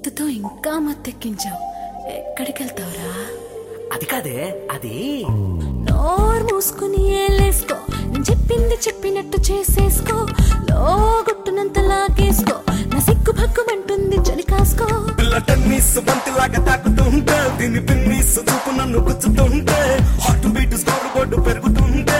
మత్తుతో ఇంకా మత్తెక్కించావు ఎక్కడికి వెళ్తావురా అది కాదే అది నోరు మూసుకుని ఏలేసుకో నేను చెప్పింది చెప్పినట్టు చేసేసుకో లోగుట్టునంత లాగేసుకో నా సిగ్గు భగ్గుమంటుంది చలి కాసుకో పిల్ల టెన్నిస్ బంతిలాగా తాకుతుంటే దీని పిన్నిస్ చూపు నన్ను గుచ్చుతుంటే హార్ట్ బీట్ స్కోర్ బోర్డు పెరుగుతుంటే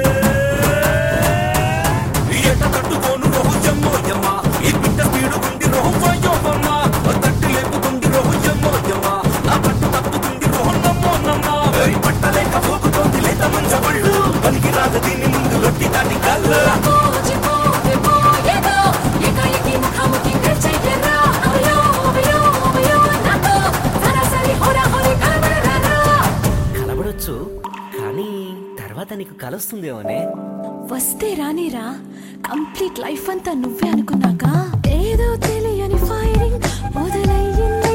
ఎట తట్టుకోను రోహు జమ్మో యమ్మ ఈ బిడ్డ స్పీడు ఉంది రోహు వయ్యోవమ్మ తట్టి లేపుతుంది రోహు జమ్మో యమ్మ నా పట్టు తప్పుతుంది రోహు నమ్మో నమ్మ ఈ పట్టలేక పోగుతోంది లేత మంచ బళ్ళు పనికి రాదు దీని ముందు లొట్టి దాటి కళ్ళు పోజిపో, విపోయేదో, ఏకాఏకి ముఖాముఖి గడిచేయరా. అవయో, అవయో, అవయో, నాతో సరాసరి హోరాహోరీ కలవరరారా. కలబడొచ్చు కానీ తర్వాత నీకు కలుస్తుందేమోనే వస్తే రానిరా కంప్లీట్ లైఫ్ అంతా నువ్వే అనుకున్నాక ఏదో తెలియని ఫైరింగ్ మొదలయ్యింది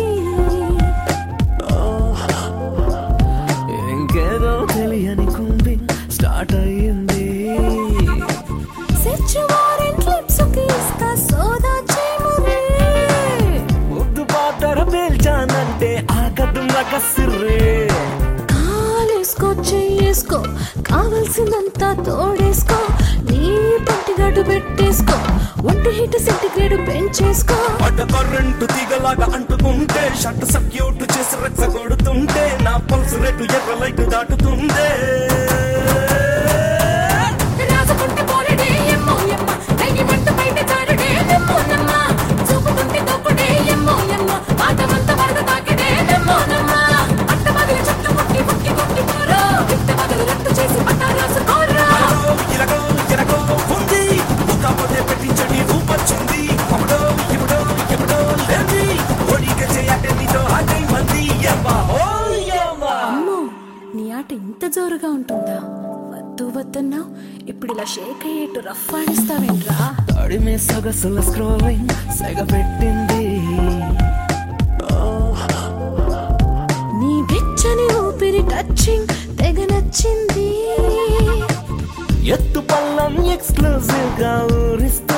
ఇంకేదో తెలియని కుంబింగ్ స్టార్ట్ అయ్యింది సెర్చ్ వారెంట్ లిప్స్ ఇస్తా సోదా చేయమరే ముద్దు పాతర పేల్చానంటే ఆగదు కసిర్రే కాలేసుకో చెయ్యేసుకో కావలసిందంతా తోడేసుకో నీ పంటిగాడు పెట్టేసుకో ఒంటి హీట్ సెంటిగ్రేడ్ పెంచేసుకో అడ్డ కరెంటు తీగలాగా అంటుకుంటే షట్ సర్క్యూట్ చేసి రెచ్చగొడుతుంటే నా పల్స్ రేటు ఎర్ర లైట్ దాటుతుందే రాజుకుంటే పోరడే ఎమ్మో ఎమ్మ నయ్యి మంట బయట జారుడే ఎమ్మో నమ్మ చూపుకుంటే తొక్కుడే ఎమ్మో ఎమ్మ ఆటమంత వరద తాకిడే ఎమ్మో నమ్మ అట్ట బదులు చుట్టూ ముట్టి ముట్టి కొట్టి పోరో పిట్ట బదులు రట్టు చేసి పట్ట రాసుకోరా అడో ఇరగో ఇరగో ఉంది కాకపోతే పెట్టించండి రూపొచ్చింది అప్పుడో ఇప్పుడో ఎప్పుడో లేది ఓడిగా చేయాలంటే నీతో ఆటై మంది యమ్మా ఓ యమ్మా అమ్మో నీ ఆట ఇంత జోరుగా ఉంటుందా వద్దు వద్దన్నావు ఇప్పుడు ఇలా షేక్ అయ్యేట్టు రఫ్ ఆడిస్తావేంట్రా తడిమే సొగసుల స్క్రోలింగ్ సెగ పెట్టింది నీ వెచ్చని ఊపిరి టచింగ్ తెగ నచ్చింది ఎత్తు పల్లం ఎక్స్క్లూజివ్ గా ఊరిస్తూ